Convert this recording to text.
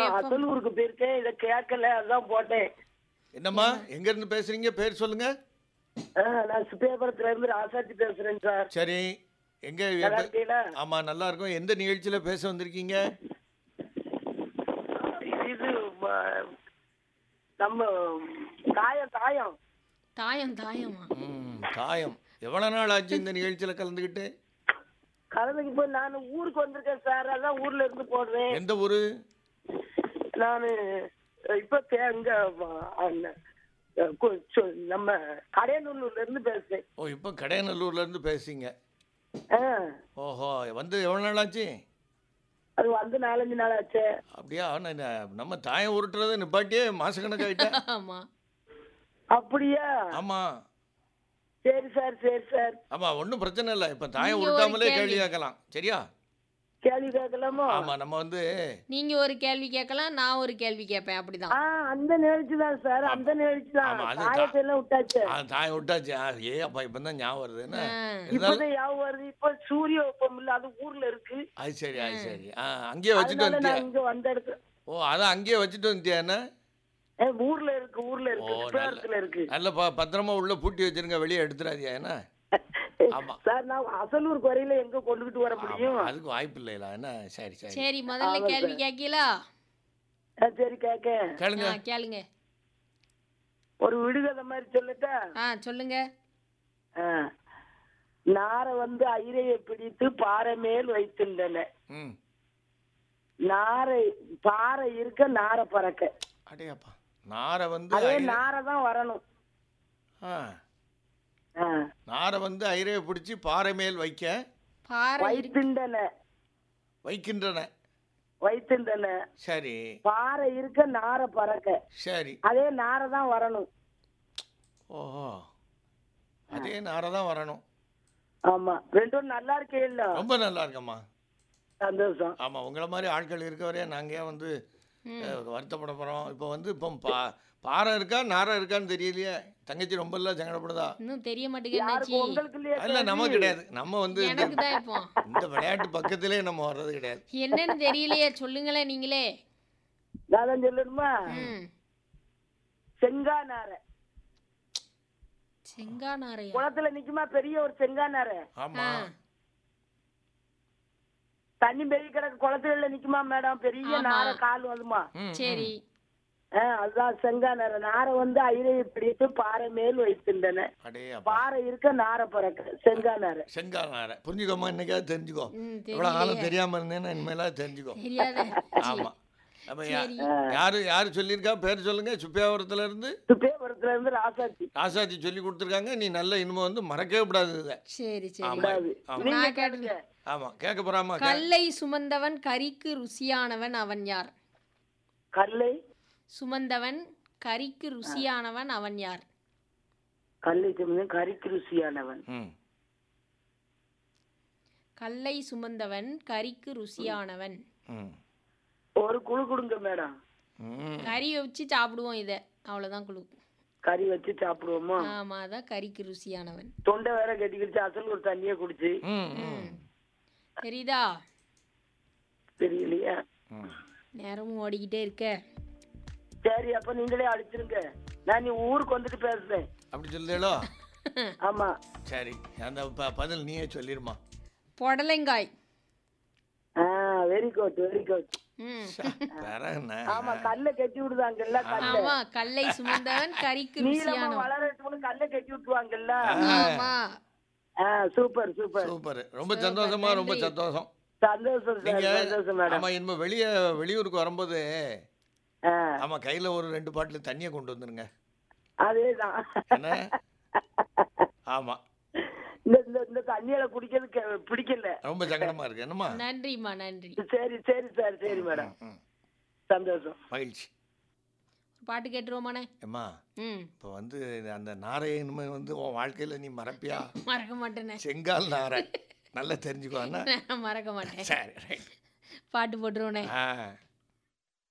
எப்ப- அசலூருக்கு போயிருக்கேன் இதை கேட்கல அதான் போட்டேன் என்னம்மா எங்க இருந்து பேசுறீங்க பேர் சொல்லுங்க ஆ, நான் சுப்பேபுரத்துல இருந்து ராசாத்தி பேசுறேன் சார் சரி எங்க நல்லா எப்ப- இருக்கீங்களா ஆமா நல்லா இருக்கும் எந்த நிகழ்ச்சியில பேச வந்திருக்கீங்க இது ம, நம்ம தாயம் தாயம் தாயம் தாயமா ம், காயம் எவ்வளவு நாள் ஆச்சு இந்த நிகழ்ச்சியில கலந்துக்கிட்டு கலந்துக்கு போய் நான் ஊருக்கு வந்திருக்கேன் சார் அதான் ஊர்ல இருந்து போடுறேன் எந்த ஊரு நான் இப்ப தே- இங்க வ- அண்ண, கு- சு- நம்ம கடையநல்லூர்ல இருந்து பேசுறேன் ஓ இப்போ கடையநல்லூர்ல இருந்து பேசுறீங்க ஆ, ஓஹோ வந்து எவ்வளவு நாள் ஆச்சு அது வந்து நாலஞ்சு நாள் ஆச்சு அப்படியா நான் நான் நம்ம தாயம் உருட்டுறதை நிப்பாட்டியே மாசக்கணக்காயிட்டேன் ஆமா அப்படியா ஆமா சரி சார் சரி சார் ஆமா ஒன்றும் பிரச்சனை இல்லை இப்போ தாயம் நீங்க ஒரு உருட்டாமலே கேள்வி. கேள்வி கேட்கலாம் சரியா கேள்வி கேட்கலாமோ ஆமா நம்ம வந்து நீங்க ஒரு கேள்வி கேட்கலாம் நான் ஒரு கேள்வி கேட்பேன் அப்படிதான் ஆ அந்த நிகழ்ச்சி தான் சார் அந்த நிகழ்ச்சி தான் ஆமா, அது தா- தாயத்தை எல்லாம் விட்டாச்சு ஆ, தாயம் விட்டாச்சு ஆ, ஏ அப்பா இப்போ தான் ஞாபகம் வருது என்ன ஆ. இருந்தாலும் இப்பதான் ஞாபகம் வருது இப்ப சூரிய வெப்பம் இல்ல அது ஊர்ல இருக்கு அது சரி அது சரி ஆ அங்கேயே வச்சுட்டு அதனால வந்துட்டியா நான் இங்க வந்த இடத்துல ஓ அதான் அங்கேயே வச்சுட்டு வந்துட்டியா என்ன ஏ, ஊர்ல இருக்கு ஊர்ல ஓ இருக்கு சுப்பேரத்துல இருக்கு நல்ல ப பத்திரமா உள்ள பூட்டி வச்சிருங்க வெளியே எடுத்துறாதியா என்ன ஆமா. சார் நான் அசலூருக்கு வரையில எங்க கொண்டுகிட்டு வர முடியும் ஆமா, அதுக்கு வாய்ப்பு இல்லைல என்ன சரி சரி சரி முதல்ல ஆமா கேள்வி சார். கேட்கலா ஆ, சரி கேக்க கேளுங்க கேளுங்க ஒரு விடுகதை மாதிரி சொல்லட்டா ஆ சொல்லுங்க ஆ. நாரை வந்து ஐரையை பிடித்து பாறை மேல் வைத்திருந்தன ம் நாரை பாறை இருக்க நாரை பறக்க அடையாப்பா நாரை வந்து அதே ஐர- நாரை தான் வரணும் ஆ ஆ. நாரை வந்து ஐரையை பிடிச்சி பாறை மேல் வைக்க பாறை இருக்கு வைத்திருந்தன வைக்கின்றன வைத்திருந்தன சரி பாறை இருக்க நாரை பறக்க சரி அதே நாரை தான் வரணும் ஓஹோ அதே நாரை தான் வரணும் ஆமா ரெண்டும் நல்லா இருக்கே இல்ல ரொம்ப நல்லா இருக்கம்மா சந்தோஷம் ஆமா உங்களை மாதிரி ஆட்கள் இருக்க வரைய நாங்க ஏன் வந்து அஹ், வருத்தப்பட போறோம் இப்போ வந்து இப்போ பா பாறை இருக்கா நாரை இருக்கான்னு தெரியலையே தங்கச்சி ரொம்ப எல்லாம் சங்கடப்படுதா இன்னும் தெரிய யாருக்கு மாட்டேங்குது உங்களுக்கு இல்லையா இல்ல நமக்கு கிடையாது நம்ம வந்து இந்த- எனக்கு தான் இப்போ இந்த விளையாட்டு பக்கத்திலே நம்ம வர்றது கிடையாது என்னன்னு தெரியலையே சொல்லுங்களேன் நீங்களே நான் தான் சொல்லணுமா ம் செங்கா நாரை செங்கானாரையா குளத்துல நிக்குமா பெரிய ஒரு செங்கா நாரை ஆமா தண்ணி பெரிய கிடக்கு குளத்துல நிக்குமா மேடம் பெரிய ஆமா. நாரை கால் வந்துமா ம், சரி ஆ, அதுதான் செங்கா நாரை நாரை வந்து ஐரையை பிடித்து பாறை மேல் வைத்திருந்தன அடே அப்பா பாறை இருக்க நாரை பறக்க செங்கா நாரை செங்கா நாரை புரிஞ்சுக்கோமா இன்னைக்காவது தெரிஞ்சுக்கோ ம் இவ்வளோ காலம் தெரியலையே தெரியாம இருந்தேன்னா இனிமேலாவது தெரிஞ்சுக்கோ தெரியாத ஆமா அப்ப யா- சரி யாரு யாரு சொல்லியிருக்கா பேர் சொல்லுங்க சுப்பியாவரத்துல இருந்து சுப்பேபுரத்துல இருந்து ராசாத்தி ராசாச்சி சொல்லி கொடுத்துருக்காங்க நீ நல்ல இனிமே வந்து மறக்கவே கூடாது இதை சரி சரி ஆமா கூடாது. ஆமா நீங்க நான் கேளுங்க ஆமா கேட்க போறாமா கல்லை சுமந்தவன் கரிக்கு ருசியானவன் அவன் யார் கல்லை சுமந்தவன் கரிக்கு ருசியானவன் அவன் யார் கல்லை சுமந்து கறிக்கு ருசியானவன் ம் கல்லை சுமந்தவன் கரிக்கு ருசியானவன் ம் ஒரு குழு கொடுங்க மேடம் ம் கறி வச்சு சாப்பிடுவோம் இதை அவ்வளோதான் குழு கறி வச்சு சாப்பிடுவோமா ஆமா அதான் கரிக்கு ருசியானவன் தொண்டை வேற கட்டிக்கிடுச்சு அசல் ஒரு தண்ணியை குடிச்சு ம் ம் தெரியுதா தெரியலையா ம் நேரமும் ஓடிக்கிட்டே இருக்க சரி அப்ப நீங்களே அடிச்சிருங்க நான் நீ ஊருக்கு வந்துட்டு பேசுறேன் அப்படி சொல்லுதேளோ ஆமா சரி அந்த ப- பதில் நீயே சொல்லிருமா புடலங்காய் ஆ வெரி குட் வெரி குட் ம் வேற என்ன ஆமா கல்ல கட்டி விடுதாங்கல்ல கல்ல ஆமா கல்லை சுமந்தவன் கரிக்கு நீளமா ருசியானவன் வளரட்டும்னு கல்ல கட்டி விட்டுருவாங்கல்ல ஆமா ஆ சூப்பர் சூப்பர் சூப்பர் ரொம்ப சந்தோஷமா ரொம்ப சந்தோஷம் சந்தோஷம் சார் நீங்க சந்தோஷம் மேடம் ஆமா இனிமே வெளியே வெளியூருக்கு வரும்போது ஆ ஆமா கையில ஒரு ரெண்டு பாட்டில் தண்ணியை கொண்டு வந்துருங்க அதேதான் என்ன ஆமா இந்த இந்த இந்த தண்ணியில குடிக்கிறது கே- பிடிக்கல ரொம்ப சங்கடமா இருக்கு என்னம்மா நன்றிம்மா நன்றி சரி சரி சார் சரி மேடம் ம், சந்தோஷம் மகிழ்ச்சி பாட்டு கேட்டுருவோமாண்ணே ஏம்மா ம் இப்போ வந்து அந்த நாரையை இனிமே வந்து உன் வாழ்க்கையில நீ மறப்பியா மறக்க மாட்டேனே செங்கால் நாரை நல்லா தெரிஞ்சுக்கோ என்ன நான் மறக்க மாட்டேன் சரி ரைட் பாட்டு போட்டுருவோனே ஆ